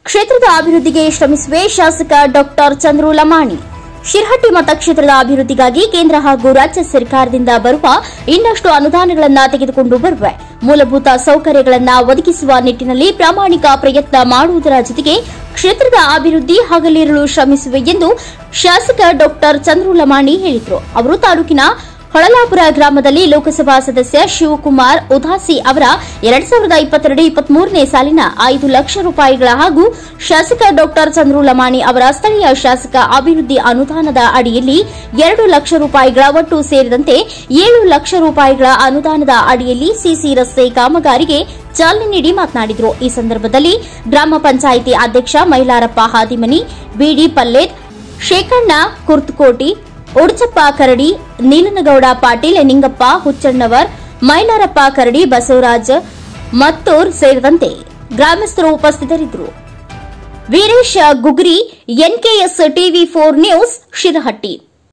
ಕ್ಷೇತ್ರದ ಅಭಿವೃದ್ಧಿಗೆ ಶ್ರಮಿಸುವೆ ಶಾಸಕ ಡಾಕ್ಟರ್ ಚಂದ್ರು ಲಮಾಣಿ ಶಿರಹಟ್ಟಿ ಮತಕ್ಷೇತ್ರದ ಅಭಿವೃದ್ಧಿಗಾಗಿ ಕೇಂದ್ರ ಹಾಗೂ ರಾಜ್ಯ ಸರ್ಕಾರದಿಂದ ಬರುವ ಇನ್ನಷ್ಟು ಅನುದಾನಗಳನ್ನು ತೆಗೆದುಕೊಂಡು ಬರುವೆ ಮೂಲಭೂತ ಸೌಕರ್ಯಗಳನ್ನು ಒದಗಿಸುವ ನಿಟ್ಟಿನಲ್ಲಿ ಪ್ರಾಮಾಣಿಕ ಪ್ರಯತ್ನ ಮಾಡುವುದರ ಜೊತೆಗೆ ಕ್ಷೇತ್ರದ ಅಭಿವೃದ್ಧಿ ಹಗಲಿರುಳು ಶ್ರಮಿಸುವೆ ಎಂದು ಶಾಸಕ ಡಾಕ್ಟರ್ ಚಂದ್ರು ಲಮಾಣಿ ಹೇಳಿದರು ಅವರು ತಾಲೂಕಿನ ಹೊಳಲಾಪುರ ಗ್ರಾಮದಲ್ಲಿ ಲೋಕಸಭಾ ಸದಸ್ಯ ಶಿವಕುಮಾರ್ ಉದಾಸಿ ಅವರ ಎರಡ್ ಸಾವಿರದ ಇಪ್ಪತ್ತೆರಡು ಇಪ್ಪತ್ಮೂರನೇ ಸಾಲಿನ ಐದು ಲಕ್ಷ ರೂಪಾಯಿಗಳ ಹಾಗೂ ಶಾಸಕ ಡಾಕ್ಟರ್ ಚಂದ್ರು ಲಮಾಣಿ ಅವರ ಸ್ಥಳೀಯ ಶಾಸಕ ಅಭಿವೃದ್ಧಿ ಅನುದಾನದ ಅಡಿಯಲ್ಲಿ ಎರಡು ಲಕ್ಷ ರೂಪಾಯಿಗಳ ಒಟ್ಟು ಸೇರಿದಂತೆ ಏಳು ಲಕ್ಷ ರೂಪಾಯಿಗಳ ಅನುದಾನದ ಅಡಿಯಲ್ಲಿ ಸಿಸಿ ರಸ್ತೆ ಕಾಮಗಾರಿಗೆ ಚಾಲನೆ ನೀಡಿ ಮಾತನಾಡಿದರು ಈ ಸಂದರ್ಭದಲ್ಲಿ ಗ್ರಾಮ ಪಂಚಾಯಿತಿ ಅಧ್ಯಕ್ಷ ಮೈಲಾರಪ್ಪ ಹಾದಿಮನಿ ಬಿಡಿ ಪಲ್ಲೇದ್ ಶೇಖಣ್ಣ ಕುರ್ತಕೋಟಿ ಉಡ್ಚಪ್ಪ ಕರಡಿ ನೀಲನಗೌಡ ಪಾಟೀಲ್ ನಿಂಗಪ್ಪ ಹುಚ್ಚಣ್ಣವರ್ ಮೈಲಾರಪ್ಪ ಕರಡಿ ಬಸವರಾಜ್ ಮತ್ತೂರ್ ಸೇರಿದಂತೆ ಗ್ರಾಮಸ್ಥರು ಉಪಸ್ಥಿತರಿದ್ದರು Veeresh Gugri NKS TV four news Shirahatti